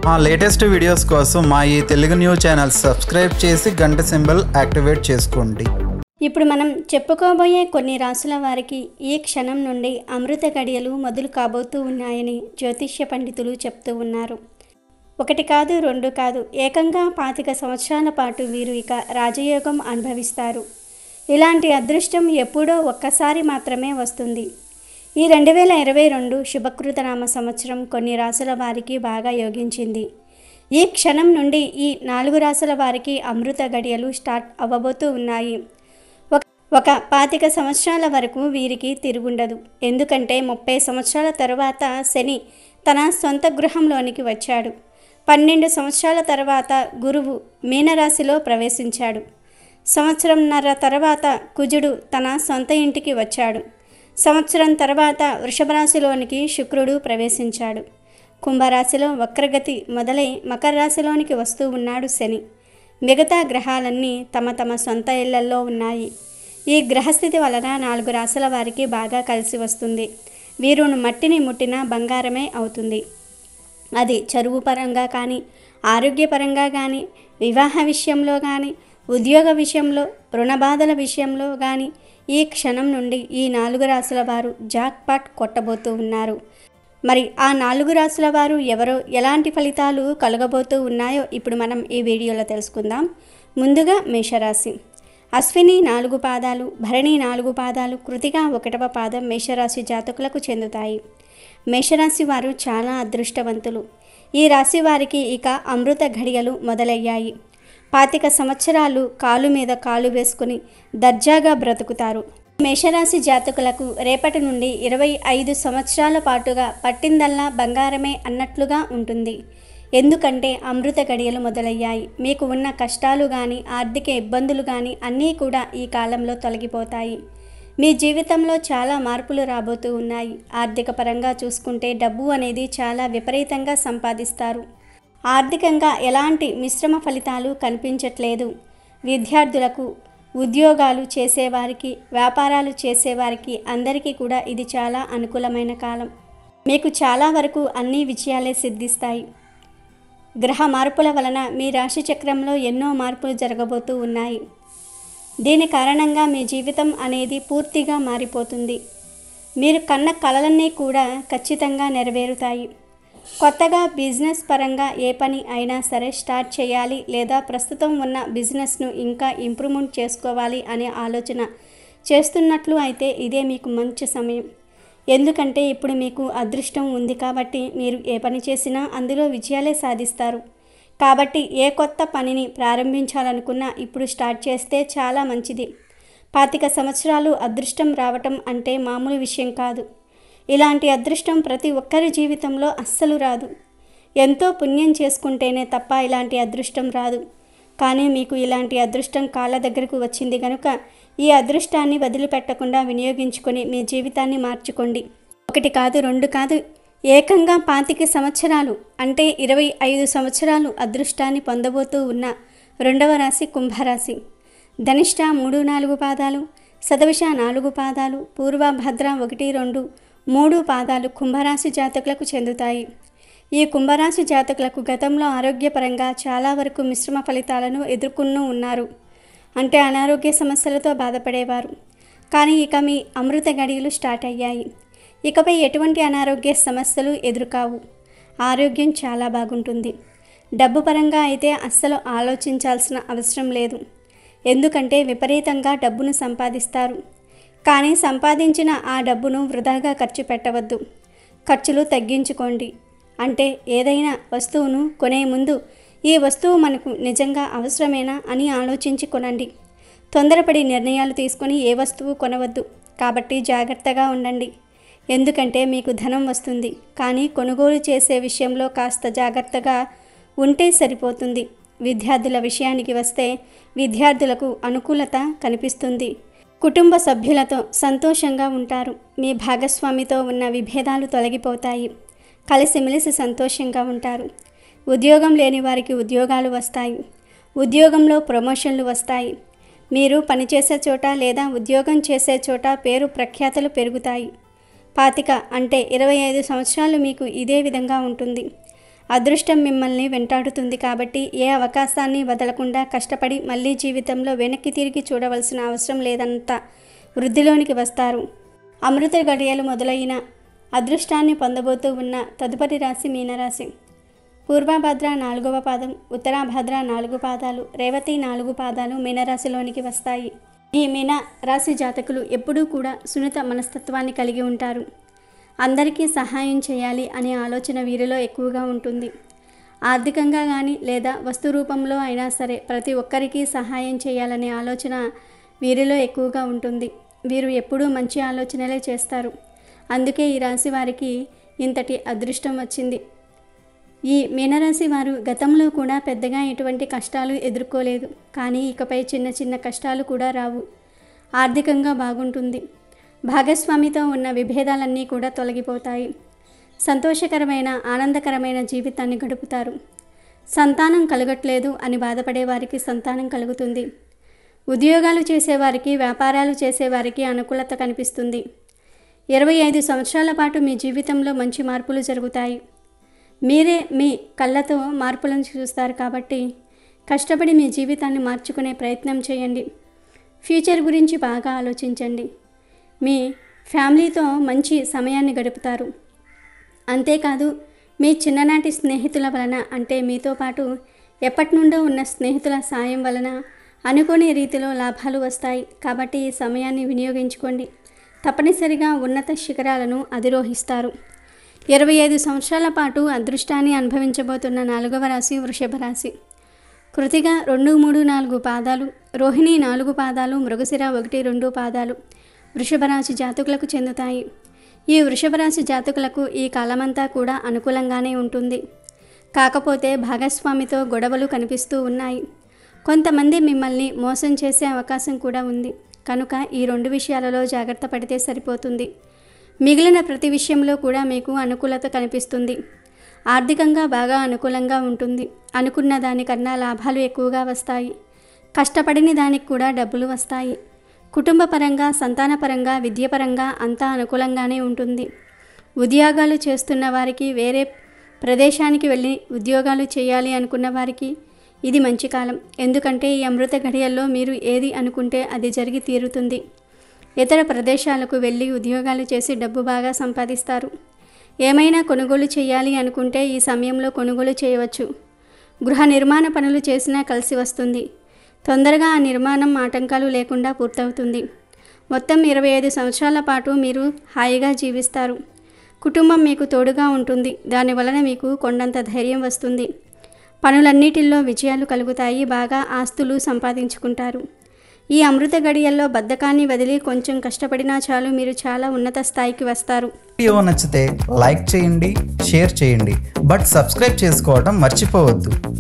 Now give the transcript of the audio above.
మా latest videos కోసం మా ఈ తెలుగు న్యూస్ ఛానల్ సబ్స్క్రైబ్ చేసి గంట సింబల్ యాక్టివేట్ చేసుకోండి ఇప్పుడు మనం చెప్పుకోబోయే కొన్ని రాసుల వారికి ఈ క్షణం నుండి అమృత గడియలు మొదలు కాబోతూ ఉన్నాయని జ్యోతిష్య పండితులు చెప్తూ ఉన్నారు ఒకటి కాదు రెండు కాదు ఏకంగా పాతిక సంవత్సరాల పాటు వీరు ఇక రాజయోగం అనుభవిస్తారు ఇలాంటి అదృష్టం ఎప్పుడో ఒక్కసారి మాత్రమే వస్తుంది ఈ రెండు వేల ఇరవై రెండు శుభకృతనామ సంవత్సరం కొన్ని రాసుల వారికి బాగా యోగించింది ఈ క్షణం నుండి ఈ నాలుగు రాసుల వారికి అమృత గడియలు స్టార్ట్ అవ్వబోతూ ఉన్నాయి ఒక ఒక పాతిక సంవత్సరాల వరకు వీరికి తిరుగుండదు ఎందుకంటే ముప్పై సంవత్సరాల తరువాత శని తన సొంత గృహంలోనికి వచ్చాడు పన్నెండు సంవత్సరాల తర్వాత గురువు మీనరాశిలో ప్రవేశించాడు సంవత్సరంన్నర తర్వాత కుజుడు తన సొంత ఇంటికి వచ్చాడు సంవత్సరం తర్వాత వృషభ రాశిలోనికి శుక్రుడు ప్రవేశించాడు కుంభరాశిలో వక్రగతి మొదలై మకర రాశిలోనికి వస్తూ ఉన్నాడు శని మిగతా గ్రహాలన్నీ తమ తమ సొంత ఇళ్లల్లో ఉన్నాయి ఈ గ్రహస్థితి వలన నాలుగు రాశుల వారికి బాగా కలిసి వస్తుంది వీరును మట్టిని ముట్టిన బంగారమే అవుతుంది అది చరువు పరంగా కానీ ఆరోగ్యపరంగా కానీ వివాహ విషయంలో కానీ ఉద్యోగ విషయంలో రుణ బాధల విషయంలో కానీ ఈ క్షణం నుండి ఈ నాలుగు రాసుల వారు జాక్పాట్ కొట్టబోతూ ఉన్నారు మరి ఆ నాలుగు రాసుల వారు ఎవరో ఎలాంటి ఫలితాలు కలగబోతూ ఉన్నాయో ఇప్పుడు మనం ఈ వీడియోలో తెలుసుకుందాం ముందుగా మేషరాశి అశ్విని నాలుగు పాదాలు భరణి నాలుగు పాదాలు కృతిగా ఒకటవ పాదం మేషరాశి జాతకులకు చెందుతాయి మేషరాశి వారు చాలా అదృష్టవంతులు ఈ రాశి వారికి ఇక అమృత ఘడియలు మొదలయ్యాయి పాతిక సంవత్సరాలు కాలు మీద కాలు వేసుకుని దర్జాగా బ్రతుకుతారు మేషరాశి జాతకులకు రేపటి నుండి ఇరవై ఐదు సంవత్సరాల పాటుగా పట్టిందల్లా బంగారమే అన్నట్లుగా ఉంటుంది ఎందుకంటే అమృత గడియలు మొదలయ్యాయి మీకు ఉన్న కష్టాలు కానీ ఆర్థిక ఇబ్బందులు కానీ అన్నీ కూడా ఈ కాలంలో తొలగిపోతాయి మీ జీవితంలో చాలా మార్పులు రాబోతూ ఉన్నాయి ఆర్థిక పరంగా చూసుకుంటే డబ్బు అనేది చాలా విపరీతంగా సంపాదిస్తారు ఆర్థికంగా ఎలాంటి మిశ్రమ ఫలితాలు కనిపించట్లేదు విద్యార్థులకు ఉద్యోగాలు చేసేవారికి వ్యాపారాలు చేసేవారికి అందరికీ కూడా ఇది చాలా అనుకూలమైన కాలం మీకు చాలా వరకు అన్ని విజయాలే సిద్ధిస్తాయి గ్రహ మార్పుల వలన మీ రాశి చక్రంలో ఎన్నో మార్పులు జరగబోతూ ఉన్నాయి దీని కారణంగా మీ జీవితం అనేది పూర్తిగా మారిపోతుంది మీరు కన్న కలలన్నీ కూడా ఖచ్చితంగా నెరవేరుతాయి కొత్తగా బిజినెస్ పరంగా ఏ పని అయినా సరే స్టార్ట్ చేయాలి లేదా ప్రస్తుతం ఉన్న బిజినెస్ను ఇంకా ఇంప్రూవ్మెంట్ చేసుకోవాలి అనే ఆలోచన చేస్తున్నట్లు అయితే ఇదే మీకు మంచి సమయం ఎందుకంటే ఇప్పుడు మీకు అదృష్టం ఉంది కాబట్టి మీరు ఏ పని చేసినా అందులో విజయాలే సాధిస్తారు కాబట్టి ఏ కొత్త పనిని ప్రారంభించాలనుకున్నా ఇప్పుడు స్టార్ట్ చేస్తే చాలా మంచిది పాతిక సంవత్సరాలు అదృష్టం రావటం అంటే మామూలు విషయం కాదు ఇలాంటి అదృష్టం ప్రతి ఒక్కరి జీవితంలో అస్సలు రాదు ఎంతో పుణ్యం చేసుకుంటేనే తప్ప ఇలాంటి అదృష్టం రాదు కానీ మీకు ఇలాంటి అదృష్టం కాళ్ళ దగ్గరకు వచ్చింది కనుక ఈ అదృష్టాన్ని వదిలిపెట్టకుండా వినియోగించుకొని మీ జీవితాన్ని మార్చుకోండి ఒకటి కాదు రెండు కాదు ఏకంగా పాతిక సంవత్సరాలు అంటే ఇరవై ఐదు సంవత్సరాలు అదృష్టాన్ని పొందబోతూ ఉన్న రెండవ రాశి కుంభరాశి ధనిష్ట మూడు నాలుగు పాదాలు సదవిష నాలుగు పాదాలు పూర్వభద్ర ఒకటి రెండు మూడు పాదాలు కుంభరాశి జాతకులకు చెందుతాయి ఈ కుంభరాశి జాతకులకు గతంలో ఆరోగ్యపరంగా చాలా వరకు మిశ్రమ ఫలితాలను ఎదుర్కొంటూ ఉన్నారు అంటే అనారోగ్య సమస్యలతో బాధపడేవారు కానీ ఇక మీ అమృత గడియలు స్టార్ట్ అయ్యాయి ఇకపై ఎటువంటి అనారోగ్య సమస్యలు ఎదురుకావు ఆరోగ్యం చాలా బాగుంటుంది డబ్బు పరంగా అయితే అస్సలు ఆలోచించాల్సిన అవసరం లేదు ఎందుకంటే విపరీతంగా డబ్బును సంపాదిస్తారు కానీ సంపాదించిన ఆ డబ్బును వృధాగా ఖర్చు పెట్టవద్దు ఖర్చులు తగ్గించుకోండి అంటే ఏదైనా వస్తువును కొనే ముందు ఈ వస్తువు మనకు నిజంగా అవసరమేనా అని ఆలోచించి కొనండి తొందరపడి నిర్ణయాలు తీసుకొని ఏ వస్తువు కొనవద్దు కాబట్టి జాగ్రత్తగా ఉండండి ఎందుకంటే మీకు ధనం వస్తుంది కానీ కొనుగోలు చేసే విషయంలో కాస్త జాగ్రత్తగా ఉంటే సరిపోతుంది విద్యార్థుల విషయానికి వస్తే విద్యార్థులకు అనుకూలత కనిపిస్తుంది కుటుంబ సభ్యులతో సంతోషంగా ఉంటారు మీ భాగస్వామితో ఉన్న విభేదాలు తొలగిపోతాయి కలిసిమెలిసి సంతోషంగా ఉంటారు ఉద్యోగం లేని వారికి ఉద్యోగాలు వస్తాయి ఉద్యోగంలో ప్రమోషన్లు వస్తాయి మీరు పనిచేసే చోట లేదా ఉద్యోగం చేసే చోట పేరు ప్రఖ్యాతలు పెరుగుతాయి పాతిక అంటే ఇరవై ఐదు సంవత్సరాలు మీకు ఇదే విధంగా ఉంటుంది అదృష్టం మిమ్మల్ని వెంటాడుతుంది కాబట్టి ఏ అవకాశాన్ని వదలకుండా కష్టపడి మళ్ళీ జీవితంలో వెనక్కి తిరిగి చూడవలసిన అవసరం లేదంత వృద్ధిలోనికి వస్తారు అమృత గడియలు మొదలైన అదృష్టాన్ని పొందబోతూ ఉన్న తదుపరి రాశి మీనరాశి పూర్వభద్ర నాలుగవ పాదం ఉత్తరాభద్ర నాలుగు పాదాలు రేవతి నాలుగు పాదాలు మీనరాశిలోనికి వస్తాయి ఈ మీన రాశి జాతకులు ఎప్పుడూ కూడా సున్నిత మనస్తత్వాన్ని కలిగి ఉంటారు అందరికీ సహాయం చేయాలి అనే ఆలోచన వీరిలో ఎక్కువగా ఉంటుంది ఆర్థికంగా కానీ లేదా వస్తు రూపంలో అయినా సరే ప్రతి ఒక్కరికి సహాయం చేయాలనే ఆలోచన వీరిలో ఎక్కువగా ఉంటుంది వీరు ఎప్పుడూ మంచి ఆలోచనలే చేస్తారు అందుకే ఈ రాశి వారికి ఇంతటి అదృష్టం వచ్చింది ఈ మీనరాశి వారు గతంలో కూడా పెద్దగా ఎటువంటి కష్టాలు ఎదుర్కోలేదు కానీ ఇకపై చిన్న చిన్న కష్టాలు కూడా రావు ఆర్థికంగా బాగుంటుంది భాగస్వామితో ఉన్న విభేదాలన్నీ కూడా తొలగిపోతాయి సంతోషకరమైన ఆనందకరమైన జీవితాన్ని గడుపుతారు సంతానం కలగట్లేదు అని బాధపడే వారికి సంతానం కలుగుతుంది ఉద్యోగాలు చేసేవారికి వ్యాపారాలు చేసేవారికి అనుకూలత కనిపిస్తుంది ఇరవై ఐదు సంవత్సరాల పాటు మీ జీవితంలో మంచి మార్పులు జరుగుతాయి మీరే మీ కళ్ళతో మార్పులను చూస్తారు కాబట్టి కష్టపడి మీ జీవితాన్ని మార్చుకునే ప్రయత్నం చేయండి ఫ్యూచర్ గురించి బాగా ఆలోచించండి మీ ఫ్యామిలీతో మంచి సమయాన్ని గడుపుతారు అంతేకాదు మీ చిన్ననాటి స్నేహితుల వలన అంటే మీతో పాటు ఎప్పటి నుండో ఉన్న స్నేహితుల సాయం వలన అనుకోని రీతిలో లాభాలు వస్తాయి కాబట్టి ఈ సమయాన్ని వినియోగించుకోండి తప్పనిసరిగా ఉన్నత శిఖరాలను అధిరోహిస్తారు ఇరవై ఐదు సంవత్సరాల పాటు అదృష్టాన్ని అనుభవించబోతున్న నాలుగవ రాశి వృషభ రాశి కృతిగా రెండు మూడు నాలుగు పాదాలు రోహిణి నాలుగు పాదాలు మృగశిర ఒకటి రెండు పాదాలు వృషభ రాశి జాతకులకు చెందుతాయి ఈ వృషభ రాశి జాతకులకు ఈ కాలమంతా కూడా అనుకూలంగానే ఉంటుంది కాకపోతే భాగస్వామితో గొడవలు కనిపిస్తూ ఉన్నాయి కొంతమంది మిమ్మల్ని మోసం చేసే అవకాశం కూడా ఉంది కనుక ఈ రెండు విషయాలలో జాగ్రత్త పడితే సరిపోతుంది మిగిలిన ప్రతి విషయంలో కూడా మీకు అనుకూలత కనిపిస్తుంది ఆర్థికంగా బాగా అనుకూలంగా ఉంటుంది అనుకున్న దానికన్నా లాభాలు ఎక్కువగా వస్తాయి కష్టపడిన దానికి కూడా డబ్బులు వస్తాయి కుటుంబ పరంగా సంతానపరంగా విద్యపరంగా అంతా అనుకూలంగానే ఉంటుంది ఉద్యోగాలు చేస్తున్న వారికి వేరే ప్రదేశానికి వెళ్ళి ఉద్యోగాలు చేయాలి అనుకున్న వారికి ఇది మంచి కాలం ఎందుకంటే ఈ అమృత గడియల్లో మీరు ఏది అనుకుంటే అది జరిగి తీరుతుంది ఇతర ప్రదేశాలకు వెళ్ళి ఉద్యోగాలు చేసి డబ్బు బాగా సంపాదిస్తారు ఏమైనా కొనుగోలు చేయాలి అనుకుంటే ఈ సమయంలో కొనుగోలు చేయవచ్చు గృహ నిర్మాణ పనులు చేసినా కలిసి వస్తుంది తొందరగా ఆ నిర్మాణం ఆటంకాలు లేకుండా పూర్తవుతుంది మొత్తం ఇరవై ఐదు సంవత్సరాల పాటు మీరు హాయిగా జీవిస్తారు కుటుంబం మీకు తోడుగా ఉంటుంది దాని వలన మీకు కొండంత ధైర్యం వస్తుంది పనులన్నిటిల్లో విజయాలు కలుగుతాయి బాగా ఆస్తులు సంపాదించుకుంటారు ఈ అమృత గడియల్లో బద్ధకాన్ని వదిలి కొంచెం కష్టపడినా చాలు మీరు చాలా ఉన్నత స్థాయికి వస్తారు వీడియో నచ్చితే లైక్ చేయండి షేర్ చేయండి బట్ సబ్స్క్రైబ్ చేసుకోవడం మర్చిపోవద్దు